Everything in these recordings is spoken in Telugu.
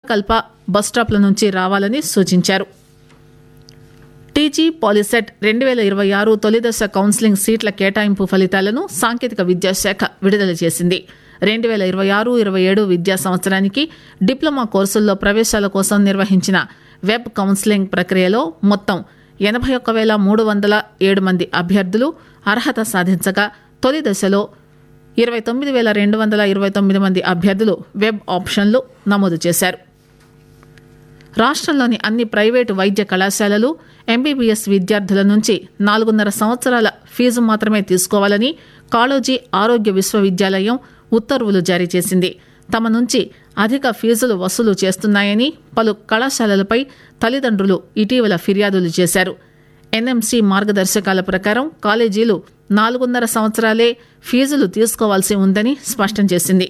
మణికల్ప బస్టాప్ల నుంచి రావాలని సూచించారు టీజీ పాలిసెట్ రెండు వేల ఇరవై ఆరు తొలిదశ కౌన్సిలింగ్ సీట్ల కేటాయింపు ఫలితాలను సాంకేతిక విద్యాశాఖ విడుదల చేసింది రెండు వేల ఇరవై ఆరు ఇరవై ఏడు విద్యా సంవత్సరానికి డిప్లొమా కోర్సుల్లో ప్రవేశాల కోసం నిర్వహించిన వెబ్ కౌన్సిలింగ్ ప్రక్రియలో మొత్తం ఎనభై ఒక్క వేల మూడు వందల ఏడు మంది అభ్యర్థులు అర్హత సాధించగా తొలి దశలో ఇరవై తొమ్మిది వేల రెండు వందల ఇరవై తొమ్మిది మంది అభ్యర్థులు వెబ్ ఆప్షన్లు నమోదు చేశారు రాష్ట్రంలోని అన్ని ప్రైవేటు వైద్య కళాశాలలు ఎంబీబీఎస్ విద్యార్థుల నుంచి నాలుగున్నర సంవత్సరాల ఫీజు మాత్రమే తీసుకోవాలని కాళోజీ ఆరోగ్య విశ్వవిద్యాలయం ఉత్తర్వులు జారీ చేసింది తమ నుంచి అధిక ఫీజులు వసూలు చేస్తున్నాయని పలు కళాశాలలపై తల్లిదండ్రులు ఇటీవల ఫిర్యాదులు చేశారు ఎన్ఎంసీ మార్గదర్శకాల ప్రకారం కాలేజీలు నాలుగున్నర సంవత్సరాలే ఫీజులు తీసుకోవాల్సి ఉందని స్పష్టం చేసింది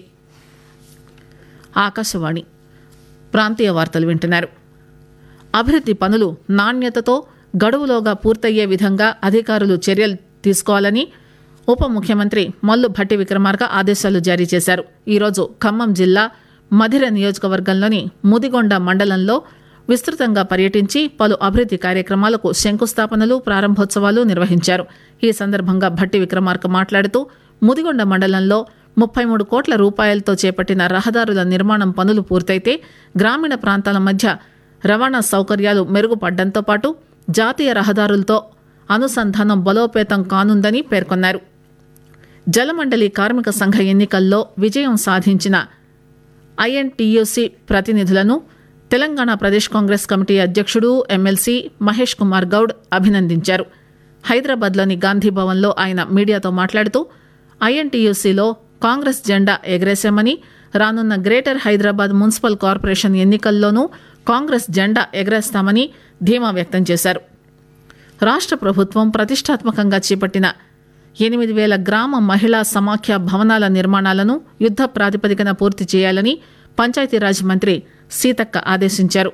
ఆకాశవాణి ప్రాంతీయ వార్తలు వింటున్నారు అభివృద్ది పనులు నాణ్యతతో గడువులోగా పూర్తయ్యే విధంగా అధికారులు చర్యలు తీసుకోవాలని ఉప ముఖ్యమంత్రి మల్లు భట్టి విక్రమార్క ఆదేశాలు జారీ చేశారు ఈరోజు ఖమ్మం జిల్లా మధిర నియోజకవర్గంలోని ముదిగొండ మండలంలో విస్తృతంగా పర్యటించి పలు అభివృద్ది కార్యక్రమాలకు శంకుస్థాపనలు ప్రారంభోత్సవాలు నిర్వహించారు ఈ సందర్భంగా భట్టి విక్రమార్క మాట్లాడుతూ ముదిగొండ మండలంలో ముప్పై మూడు కోట్ల రూపాయలతో చేపట్టిన రహదారుల నిర్మాణం పనులు పూర్తయితే గ్రామీణ ప్రాంతాల మధ్య రవాణా సౌకర్యాలు మెరుగుపడడంతో పాటు జాతీయ రహదారులతో అనుసంధానం బలోపేతం కానుందని పేర్కొన్నారు జలమండలి కార్మిక సంఘ ఎన్నికల్లో విజయం సాధించిన ఐఎన్టీయూసీ ప్రతినిధులను తెలంగాణ ప్రదేశ్ కాంగ్రెస్ కమిటీ అధ్యక్షుడు ఎమ్మెల్సీ మహేష్ కుమార్ గౌడ్ అభినందించారు హైదరాబాద్లోని గాంధీ భవన్లో ఆయన మీడియాతో మాట్లాడుతూ ఐఎన్టీయూసీలో కాంగ్రెస్ జెండా ఎగరేశామని రానున్న గ్రేటర్ హైదరాబాద్ మున్సిపల్ కార్పొరేషన్ ఎన్నికల్లోనూ కాంగ్రెస్ జెండా ఎగరేస్తామని ధీమా వ్యక్తం చేశారు రాష్ట్ర ప్రభుత్వం ప్రతిష్టాత్మకంగా చేపట్టిన ఎనిమిది వేల గ్రామ మహిళా సమాఖ్య భవనాల నిర్మాణాలను యుద్ద ప్రాతిపదికన పూర్తి చేయాలని పంచాయతీరాజ్ మంత్రి సీతక్క ఆదేశించారు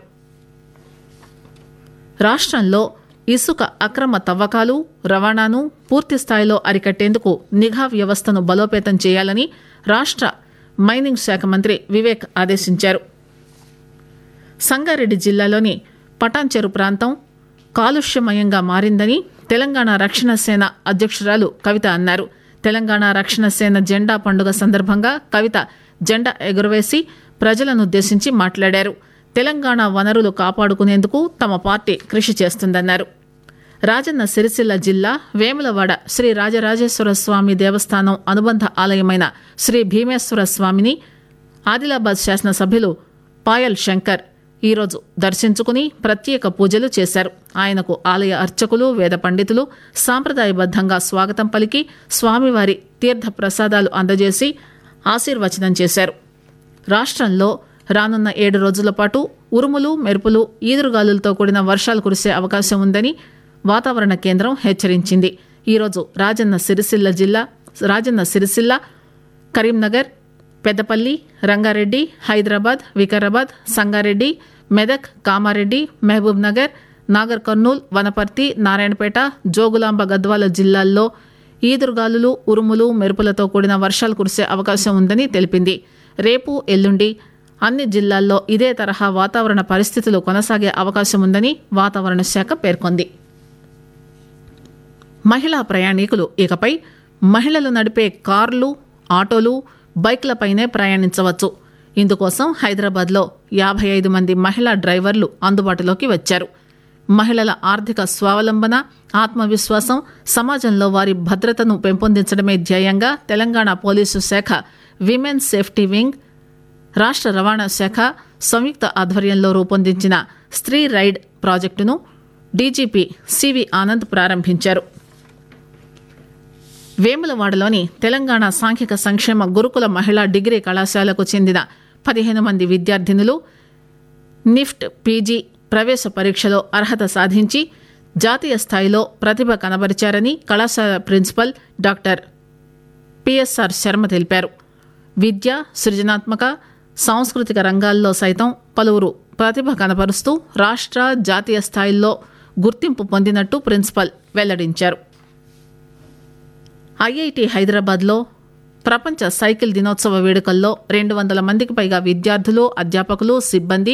రాష్ట్రంలో ఇసుక అక్రమ తవ్వకాలు రవాణాను పూర్తి స్థాయిలో అరికట్టేందుకు నిఘా వ్యవస్థను బలోపేతం చేయాలని రాష్ట్ర మైనింగ్ శాఖ మంత్రి వివేక్ ఆదేశించారు సంగారెడ్డి జిల్లాలోని పటాన్చెరు ప్రాంతం కాలుష్యమయంగా మారిందని తెలంగాణ రక్షణ సేన అధ్యక్షురాలు కవిత అన్నారు తెలంగాణ రక్షణ సేన జెండా పండుగ సందర్భంగా కవిత జెండా ఎగురవేసి ప్రజలనుద్దేశించి మాట్లాడారు తెలంగాణ వనరులు కాపాడుకునేందుకు తమ పార్టీ కృషి చేస్తుందన్నారు రాజన్న సిరిసిల్ల జిల్లా వేములవాడ శ్రీ రాజరాజేశ్వర స్వామి దేవస్థానం అనుబంధ ఆలయమైన శ్రీ భీమేశ్వర స్వామిని ఆదిలాబాద్ శాసనసభ్యులు పాయల్ శంకర్ ఈరోజు దర్శించుకుని ప్రత్యేక పూజలు చేశారు ఆయనకు ఆలయ అర్చకులు వేద పండితులు సాంప్రదాయబద్దంగా స్వాగతం పలికి స్వామివారి తీర్థ ప్రసాదాలు అందజేసి ఆశీర్వచనం చేశారు రాష్ట్రంలో రానున్న ఏడు రోజుల పాటు ఉరుములు మెరుపులు ఈదురుగాలులతో కూడిన వర్షాలు కురిసే అవకాశం ఉందని వాతావరణ కేంద్రం హెచ్చరించింది ఈరోజు రాజన్న సిరిసిల్ల జిల్లా రాజన్న సిరిసిల్ల కరీంనగర్ పెద్దపల్లి రంగారెడ్డి హైదరాబాద్ వికారాబాద్ సంగారెడ్డి మెదక్ కామారెడ్డి మహబూబ్ నగర్ నాగర్ కర్నూల్ వనపర్తి నారాయణపేట జోగులాంబ గద్వాల జిల్లాల్లో ఈదురుగాలులు ఉరుములు మెరుపులతో కూడిన వర్షాలు కురిసే అవకాశం ఉందని తెలిపింది రేపు ఎల్లుండి అన్ని జిల్లాల్లో ఇదే తరహా వాతావరణ పరిస్థితులు కొనసాగే అవకాశం ఉందని వాతావరణ శాఖ పేర్కొంది మహిళా ప్రయాణికులు ఇకపై మహిళలు నడిపే కార్లు ఆటోలు బైక్లపైనే ప్రయాణించవచ్చు ఇందుకోసం హైదరాబాద్లో యాభై ఐదు మంది మహిళా డ్రైవర్లు అందుబాటులోకి వచ్చారు మహిళల ఆర్థిక స్వావలంబన ఆత్మవిశ్వాసం సమాజంలో వారి భద్రతను పెంపొందించడమే ధ్యేయంగా తెలంగాణ పోలీసు శాఖ విమెన్ సేఫ్టీ వింగ్ రాష్ట్ర రవాణా శాఖ సంయుక్త ఆధ్వర్యంలో రూపొందించిన స్త్రీ రైడ్ ప్రాజెక్టును డీజీపీ సివి ఆనంద్ ప్రారంభించారు వేములవాడలోని తెలంగాణ సాంఘిక సంక్షేమ గురుకుల మహిళా డిగ్రీ కళాశాలకు చెందిన పదిహేను మంది విద్యార్థినులు నిఫ్ట్ పీజీ ప్రవేశ పరీక్షలో అర్హత సాధించి జాతీయ స్థాయిలో ప్రతిభ కనబరిచారని కళాశాల ప్రిన్సిపల్ డాక్టర్ పిఎస్ఆర్ శర్మ తెలిపారు విద్య సృజనాత్మక సాంస్కృతిక రంగాల్లో సైతం పలువురు ప్రతిభ కనబరుస్తూ రాష్ట్ర జాతీయ స్థాయిల్లో గుర్తింపు పొందినట్టు ప్రిన్సిపల్ వెల్లడించారు ఐఐటి హైదరాబాద్లో ప్రపంచ సైకిల్ దినోత్సవ వేడుకల్లో రెండు వందల మందికి పైగా విద్యార్థులు అధ్యాపకులు సిబ్బంది